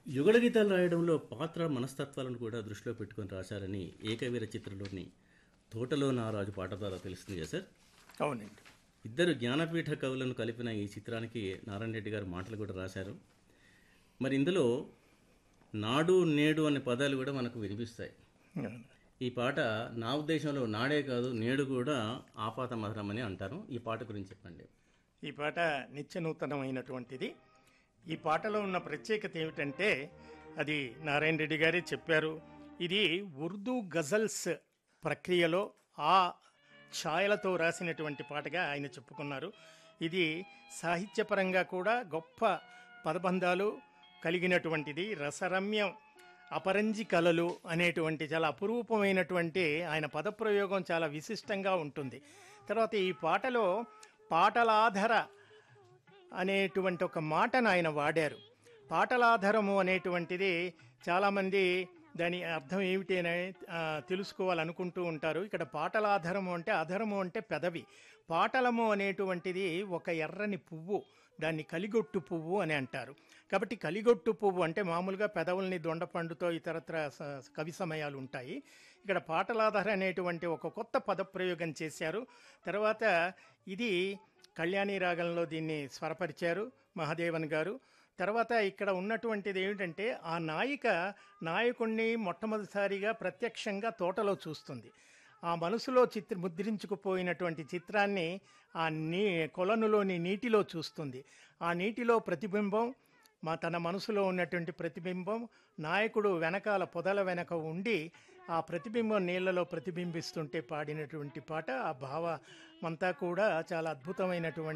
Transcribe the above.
యుగళ గీతాలు రాయడంలో పాత్ర మనస్తత్వాలను కూడా దృష్టిలో పెట్టుకొని రాశారని ఏకవీర చిత్రంలోని తోటలో నారాజు పాట ద్వారా తెలుస్తుంది కదా సార్ అవునండి ఇద్దరు జ్ఞానపీఠ కవులను కలిపిన ఈ చిత్రానికి నారాయణ రెడ్డి గారు మాటలు కూడా రాశారు మరి ఇందులో నాడు నేడు అనే పదాలు కూడా మనకు వినిపిస్తాయి అవును. ఈ పాట నా ఉద్దేశంలో నాడే కాదు నేడు కూడా ఆపాత మధురం అని అంటారు ఈ పాట గురించి చెప్పండి ఈ పాట నిత్య నూతనమైనటువంటిది ఈ పాటలో ఉన్న ప్రత్యేకత ఏమిటంటే అది నారాయణ రెడ్డి గారే చెప్పారు ఇది ఉర్దూ గజల్స్ ప్రక్రియలో ఆ ఛాయలతో రాసినటువంటి పాటగా ఆయన చెప్పుకున్నారు ఇది సాహిత్యపరంగా కూడా గొప్ప పదబంధాలు కలిగినటువంటిది రసరమ్యం అపరంజి కళలు అనేటువంటి చాలా అపురూపమైనటువంటి ఆయన పదప్రయోగం చాలా విశిష్టంగా ఉంటుంది తర్వాత ఈ పాటలో పాటలాధర అనేటువంటి ఒక మాటను ఆయన వాడారు పాటలాధారము అనేటువంటిది చాలామంది దాని అర్థం ఏమిటి అని ఆ, తెలుసుకోవాలనుకుంటూ ఉంటారు ఇక్కడ పాటలాధారము అంటే అధరము అంటే పెదవి పాటలము అనేటువంటిది ఒక ఎర్రని పువ్వు దాన్ని కలిగొట్టు పువ్వు అని అంటారు కాబట్టి కలిగొట్టు పువ్వు అంటే మామూలుగా పెదవుల్ని దొండపండుతో ఇతరత్ర స- కవి సమయాలు ఉంటాయి ఇక్కడ పాటలాధార అనేటువంటి ఒక కొత్త పదప్రయోగం చేశారు తర్వాత ఇది కళ్యాణి రాగంలో దీన్ని స్వరపరిచారు మహాదేవన్ గారు తర్వాత ఇక్కడ ఉన్నటువంటిది ఏమిటంటే ఆ నాయిక నాయకుణ్ణి మొట్టమొదటిసారిగా ప్రత్యక్షంగా తోటలో చూస్తుంది ఆ మనసులో చిత్ర ముద్రించుకుపోయినటువంటి చిత్రాన్ని ఆ నీ కొలనులోని నీటిలో చూస్తుంది ఆ నీటిలో ప్రతిబింబం మా తన మనసులో ఉన్నటువంటి ప్రతిబింబం నాయకుడు వెనకాల పొదల వెనక ఉండి ఆ ప్రతిబింబం నీళ్లలో ప్రతిబింబిస్తుంటే పాడినటువంటి పాట ఆ భావ అంతా కూడా చాలా అద్భుతమైనటువంటి